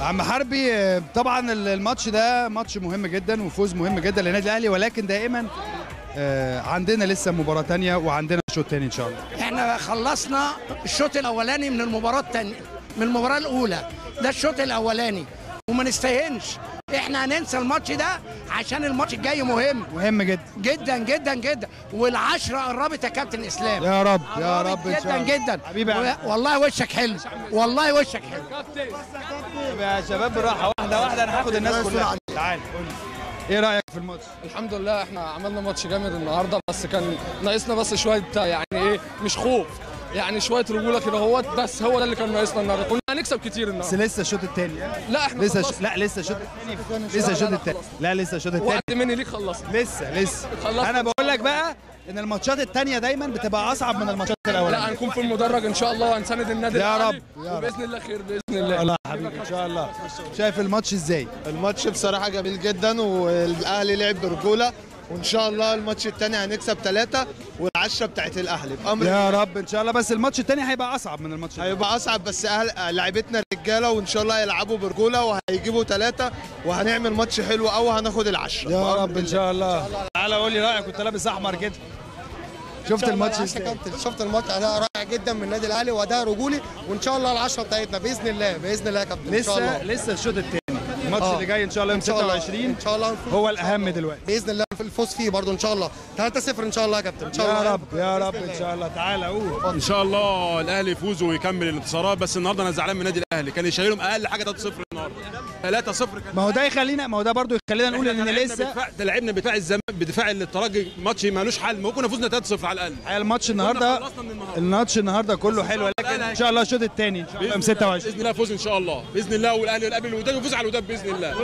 عم حربي آه، طبعا الماتش ده ماتش مهم جدا وفوز مهم جدا للنادي الاهلي ولكن دائما آه، عندنا لسه مباراه تانية وعندنا شوط تاني ان شاء الله احنا خلصنا الشوط الاولاني من المباراه الثانيه من المباراه الاولى ده الشوط الاولاني وما نستهينش احنا هننسى الماتش ده عشان الماتش الجاي مهم مهم جدا جدا جدا جدا والعشرة قربت يا كابتن اسلام يا رب يا قربت رب ان شاء جدا الله جدا حبيبي يا عم. و- والله وشك حلو والله وشك حلو يا شباب بالراحه واحده واحده انا هاخد الناس كلها تعال قول لي ايه رايك في الماتش الحمد لله احنا عملنا ماتش جامد النهارده بس كان ناقصنا بس شويه يعني ايه مش خوف يعني شويه رجوله كده اهوت بس هو ده اللي كان ناقصنا النهارده كنا هنكسب كتير بس النهارده لسه الشوط الثاني لا احنا لسه ش... خلصنا. لا لسه الشوط الثاني لسه الشوط لا، الثاني خلصنا. لا لسه الشوط الثاني وقت مني ليك خلصنا لسه لسه خلصنا انا إن بقول شاء لك بقى ان الماتشات الثانيه دايما بتبقى اصعب من الماتشات لا الاولانيه هنكون في المدرج ان شاء الله وهنساند النادي يا الأهلي، رب، يا رب. وباذن الله خير باذن الله الله يا حبيبي ان شاء الله شايف الماتش ازاي الماتش بصراحة جميل جدا والأهلي لعب برجولة وإن شاء الله الماتش التاني هنكسب ثلاثة والعشرة بتاعت الأهلي بأمر يا رب ان شاء الله بس الماتش الثاني هيبقى اصعب من الماتش الأول. هيبقى أصعب بس أهل لعيبتنا رجالة وإن شاء الله يلعبوا برجولة وهيجيبوا ثلاثة وهنعمل ماتش حلو أوي هناخد العشرة يا بأمر رب ان الله. شاء الله تعالى قول لي رايك كنت لابس احمر كده شفت الماتش يا ازاي كابتن شفت الماتش اداء رائع جدا من النادي الاهلي واداء رجولي وان شاء الله العشره بتاعتنا باذن الله باذن الله يا كابتن ان شاء لسه الله لسه الشوط الثاني الماتش آه. اللي جاي ان شاء الله يوم ان شاء الله 26 ان شاء الله نفوز. هو الاهم دلوقتي باذن الله في الفوز فيه برضه ان شاء الله 3-0 ان شاء الله يا كابتن ان شاء الله يا رب يا رب ان شاء الله تعالى قول ان شاء الله الاهلي يفوز ويكمل الانتصارات بس النهارده انا زعلان من النادي الاهلي كان يشيلهم اقل حاجه 3-0 النهارده 3-0 كان ما هو ده يخلينا ما هو ده برضه يخلينا نقول ان إحنا لعبنا لسه بدفاع- ده لعبنا بدفاع الزمان بدفاع الترجي ماتش مالوش حل ما كنا فزنا 3-0 على الاقل الماتش النهارده خلصنا من النهارده. الماتش النهارده كله حلو ولكن ان شاء الله الشوط الثاني ان شاء الله يوم باذن 26 الله فوز ان شاء الله باذن الله والاهلي يقابل الوداد ويفوز على الوداد باذن الله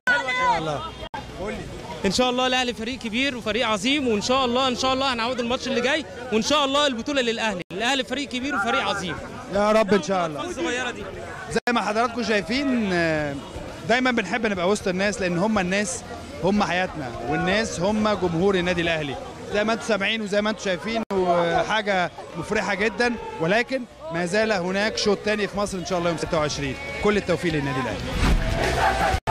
ان شاء الله الاهلي فريق كبير وفريق عظيم وان شاء الله ان شاء الله هنعود الماتش اللي جاي وان شاء الله البطوله للاهلي الاهلي فريق كبير وفريق عظيم يا رب ان شاء الله الصغيره دي زي ما حضراتكم شايفين آه، دايما بنحب نبقى وسط الناس لان هم الناس هم حياتنا والناس هم جمهور النادي الاهلي زي ما انتم سامعين وزي ما انتم شايفين وحاجه مفرحه جدا ولكن ما زال هناك شوط تاني في مصر ان شاء الله يوم 26 كل التوفيق للنادي الاهلي